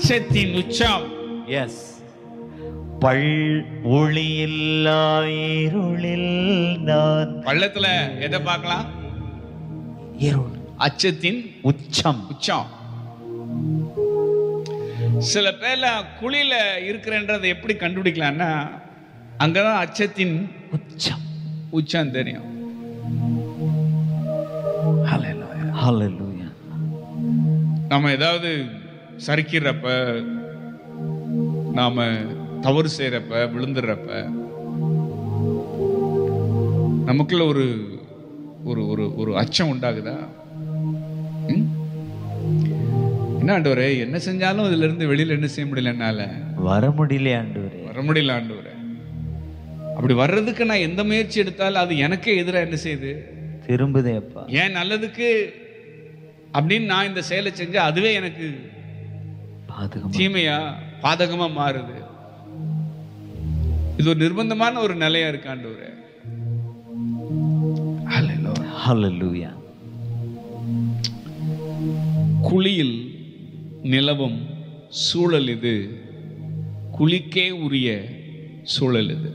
அச்சத்தின் உச்சம் எஸ் பள் ஒளியில்லா இருளில் நான் பள்ளத்துல எதை பார்க்கலாம் இருள் அச்சத்தின் உச்சம் உச்சம் சில பேர்ல குழியில இருக்கிறன்றதை எப்படி கண்டுபிடிக்கலாம்னா அங்கதான் அச்சத்தின் உச்சம் உச்சம் தெரியும் ஹalleluya நம்ம ஏதாவது சறுக்கிறப்ப நாம தவறு செய்யறப்ப விழுந்துடுறப்ப நமக்குள்ள ஒரு ஒரு ஒரு ஒரு அச்சம் உண்டாகுதா ம்? என்ன ஆண்டவரே என்ன செஞ்சாலும் இதுல இருந்து வெளியில என்ன செய்ய முடியல என்னால வர முடியல ஆண்டவரே வர முடியல ஆண்டவரே அப்படி வர்றதுக்கு நான் எந்த முயற்சி எடுத்தாலும் அது எனக்கே எதிராக என்ன செய்யுது திரும்புதே அப்பா ஏன் நல்லதுக்கு அப்படின்னு நான் இந்த செயலை செஞ்சா அதுவே எனக்கு பாதுகாமா தீமையா பாதகமா மாறுது இது ஒரு நிர்பந்தமான ஒரு நிலையா இருக்காண்டவரே ஹalleluya குழியில் நிலவும் சூழல் இது குழிக்கே உரிய சூழல் இது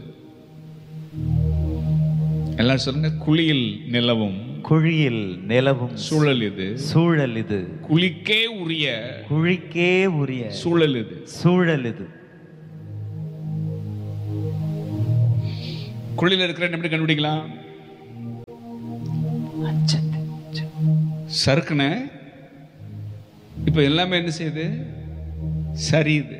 எல்லாம் சொல்லுங்க குழியில் நிலவும் குழியில் நிலவும் சூழல் இது சூழல் இது குழிக்கே உரிய குழிக்கே உரிய சூழல் இது சூழல் இது குழியில் இருக்கிற எப்படி கண்டுபிடிக்கலாம் அச்சத்தை உச்சம். சறுக்குன இப்ப எல்லாமே என்ன செய்யுது சரியுது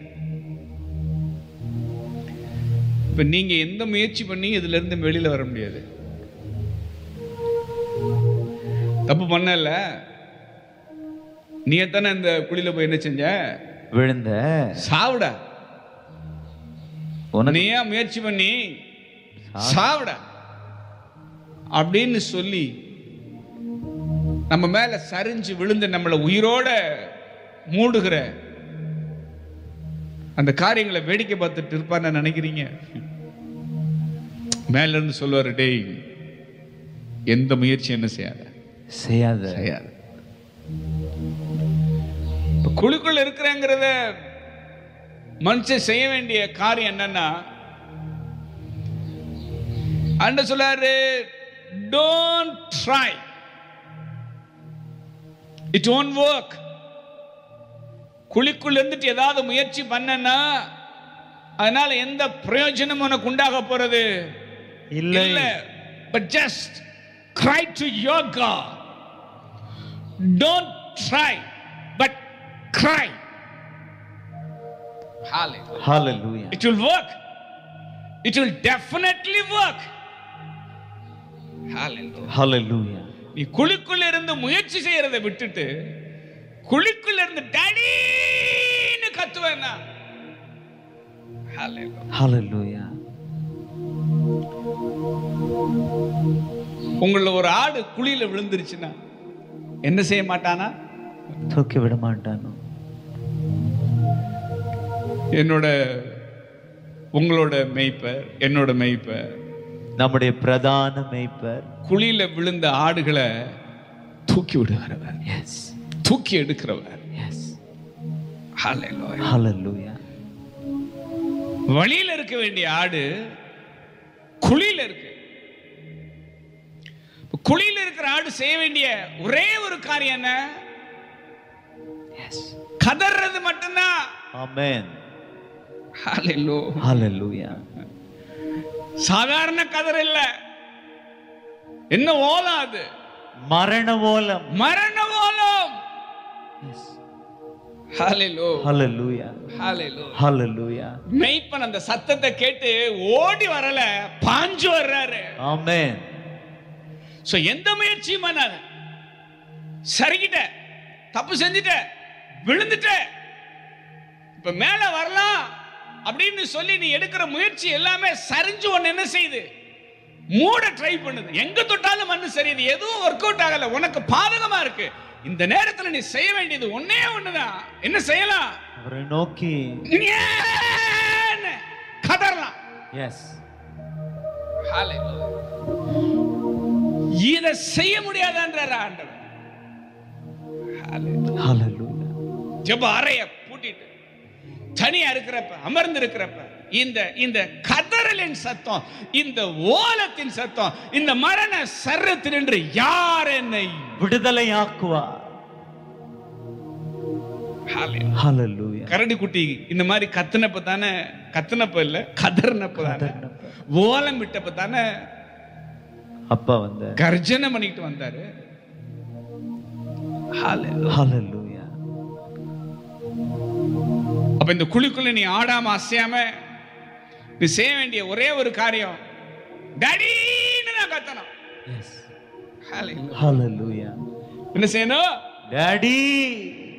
இப்ப நீங்க எந்த முயற்சி பண்ணி இதுல இருந்து வெளியில வர முடியாது தப்பு பண்ணல நீ தானே இந்த குழியில போய் என்ன செஞ்ச விழுந்த சாவுடா உனக்கு நீயா முயற்சி பண்ணி சாவுடா அப்படின்னு சொல்லி நம்ம மேல சரிஞ்சு விழுந்து நம்மளை உயிரோட மூடுகிற அந்த காரியங்களை வேடிக்கை பார்த்துட்டு இருப்பான்னு நினைக்கிறீங்க மேல இருந்து சொல்லுவாரு டேய் எந்த முயற்சி என்ன செய்யாத செய்யாத செய்யாது இப்ப குழுக்குள்ள இருக்கிறேங்கிறத மனுஷன் செய்ய வேண்டிய காரியம் என்னன்னா அண்ட சொல்லாரு don't try it won't work குழிக்குள்ள இருந்துட்டு ஏதாவது முயற்சி பண்ணனா அதனால எந்த பிரயோஜனம் உனக்கு உண்டாக போறது இல்லை இல்ல but just cry to your God. Don't try, but cry. Hallelujah. ஹalleluya It will work. It will definitely work. Hallelujah. ஹalleluya நீ குழிக்குள்ள இருந்து முயற்சி செய்யறதை விட்டுட்டு குழிக்குள்ள இருந்து டடின்னு கத்துவேன்னா Hallelujah. ஹalleluya உங்கள ஒரு ஆடு குழியில விழுந்துருச்சுன்னா என்ன செய்ய மாட்டானா தூக்கி விட மாட்டானோ என்னோட உங்களோட மெய்ப்பர் என்னோட மெய்ப்பர் நம்முடைய பிரதான மேய்ப்பர் குழியில விழுந்த ஆடுகளை தூக்கி விடுகிறவர் எஸ் தூக்கி எடுக்கிறவர் எஸ் Hallelujah. ஹalleluya வழியில இருக்க வேண்டிய ஆடு குழியில இருக்கு இப்ப குழியில இருக்கிற ஆடு செய்ய வேண்டிய ஒரே ஒரு காரியம் என்ன எஸ் கதறது மட்டும்தான் ஆமென் Hallelujah. ஹalleluya சாதாரண கதர் இல்ல என்ன ஓலம் அது மரண ஓலம் மரண ஓலம் Hallelujah. ஹalleluya Hallelujah. ஹalleluya மெய்ப்பன் அந்த சத்தத்தை கேட்டு ஓடி வரல பாஞ்சு வர்றாரு ஆமென் சோ எந்த முயற்சியும் பண்ணாத சரிக்கிட்ட தப்பு செஞ்சுட்ட விழுந்துட்ட இப்ப மேல வரலாம் அப்படின்னு சொல்லி நீ எடுக்கிற முயற்சி எல்லாமே சரிஞ்சு ஒன்னு என்ன செய்யுது மூட ட்ரை பண்ணுது எங்க தொட்டாலும் மண்ணு சரியுது எதுவும் ஒர்க் அவுட் ஆகல உனக்கு பாதகமா இருக்கு இந்த நேரத்துல நீ செய்ய வேண்டியது ஒன்னே ஒண்ணுதான் என்ன செய்யலாம் அவரை நோக்கி ஞான்னு கதறலாம் எஸ் இத செய்ய முடியாதான்றார் ஆண்டவர் Hallelujah. ஹalleluya ஜெப அறைய பூட்டிட்டு தனியா இருக்கிறப்ப அமர்ந்து இருக்கிறப்ப இந்த இந்த கதறலின் சத்தம் இந்த ஓலத்தின் சத்தம் இந்த மரண சர்ரத்தினின்று யார் என்னை விடுதலையாக்குவார் Hallelujah. ஹalleluya கரடி குட்டி இந்த மாதிரி கத்துனப்ப தானே கத்துனப்ப இல்ல கதறினப்ப தானே ஓலம் விட்டப்ப தானே அப்பா வந்த கர்ஜனை பண்ணிட்டு வந்தாரு Hallelujah. ஹalleluya அப்ப இந்த குழிக்குள்ள நீ ஆடாம அசையாம நீ செய்ய வேண்டிய ஒரே ஒரு காரியம் டடின்னு நான் கத்தணும் எஸ் Hallelujah. ஹalleluya என்ன செய்யணும் டாடி